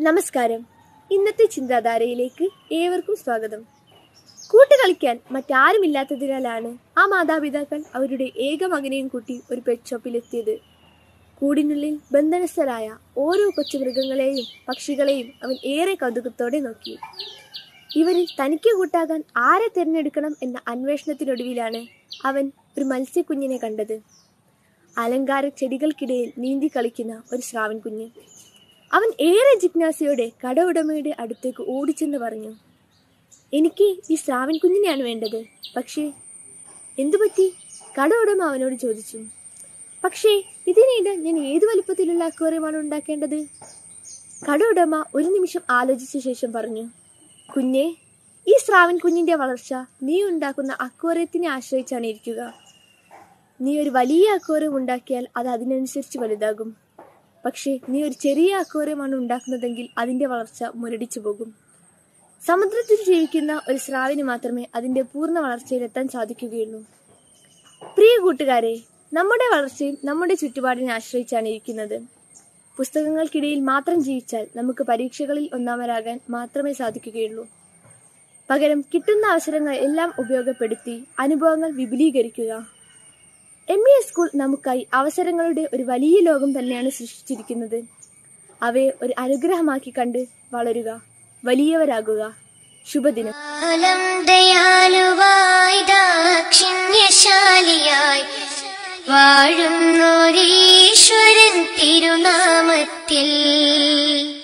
നമസ്കാരം ഇന്നത്തെ ചിന്താധാരയിലേക്ക് ഏവർക്കും സ്വാഗതം കൂട്ടുകളിക്കാൻ മറ്റാരുമില്ലാത്തതിനാലാണ് ആ മാതാപിതാക്കൾ അവരുടെ ഏക മകനെയും കൂട്ടി ഒരു പെറ്റ് ഷോപ്പിലെത്തിയത് കൂടിനുള്ളിൽ ബന്ധനസ്ഥരായ ഓരോ കൊച്ചുമൃഗങ്ങളെയും പക്ഷികളെയും അവൻ ഏറെ കൗതുകത്തോടെ നോക്കി ഇവരിൽ തനിക്ക് കൂട്ടാകാൻ ആരെ തിരഞ്ഞെടുക്കണം എന്ന അന്വേഷണത്തിനൊടുവിലാണ് അവൻ ഒരു മത്സ്യക്കുഞ്ഞിനെ കണ്ടത് അലങ്കാര ചെടികൾക്കിടയിൽ നീന്തി കളിക്കുന്ന ഒരു ശ്രാവൻ കുഞ്ഞ് അവൻ ഏറെ ജിജ്ഞാസയോടെ കട ഉടമയുടെ അടുത്തേക്ക് ഓടിച്ചെന്ന് പറഞ്ഞു എനിക്ക് ഈ ശ്രാവൻ കുഞ്ഞിനെയാണ് വേണ്ടത് പക്ഷേ എന്തു പറ്റി കട ഉടമ അവനോട് ചോദിച്ചു പക്ഷേ ഇതിനിടെ ഞാൻ ഏത് വലിപ്പത്തിലുള്ള അക്വേറിയമാണ് ഉണ്ടാക്കേണ്ടത് കട ഉടമ ഒരു നിമിഷം ആലോചിച്ച ശേഷം പറഞ്ഞു കുഞ്ഞെ ഈ ശ്രാവൻ കുഞ്ഞിന്റെ വളർച്ച നീ ഉണ്ടാക്കുന്ന അക്വേറിയത്തിനെ ആശ്രയിച്ചാണ് ഇരിക്കുക നീ ഒരു വലിയ അക്വേറിയം ഉണ്ടാക്കിയാൽ അത് അതിനനുസരിച്ച് വലുതാകും പക്ഷേ നീ ഒരു ചെറിയ അക്വേറിയമാണ് ഉണ്ടാക്കുന്നതെങ്കിൽ അതിന്റെ വളർച്ച മുരടിച്ചു പോകും സമുദ്രത്തിൽ ജീവിക്കുന്ന ഒരു സ്രാവിന് മാത്രമേ അതിന്റെ പൂർണ്ണ വളർച്ചയിലെത്താൻ സാധിക്കുകയുള്ളൂ പ്രിയ കൂട്ടുകാരെ നമ്മുടെ വളർച്ചയും നമ്മുടെ ചുറ്റുപാടിനെ ആശ്രയിച്ചാണ് ഇരിക്കുന്നത് പുസ്തകങ്ങൾക്കിടയിൽ മാത്രം ജീവിച്ചാൽ നമുക്ക് പരീക്ഷകളിൽ ഒന്നാമരാകാൻ മാത്രമേ സാധിക്കുകയുള്ളൂ പകരം കിട്ടുന്ന അവസരങ്ങൾ എല്ലാം ഉപയോഗപ്പെടുത്തി അനുഭവങ്ങൾ വിപുലീകരിക്കുക എം ഇ എസ് സ്കൂൾ നമുക്കായി അവസരങ്ങളുടെ ഒരു വലിയ ലോകം തന്നെയാണ് സൃഷ്ടിച്ചിരിക്കുന്നത് അവയെ ഒരു അനുഗ്രഹമാക്കി കണ്ട് വളരുക വലിയവരാകുക ശുഭദിനം കാലം ദയാലുവായി ദാക്ഷിണ്യശാലിയായി വാഴുന്നൊരീശ്വരൻ തിരുനാമത്തിൽ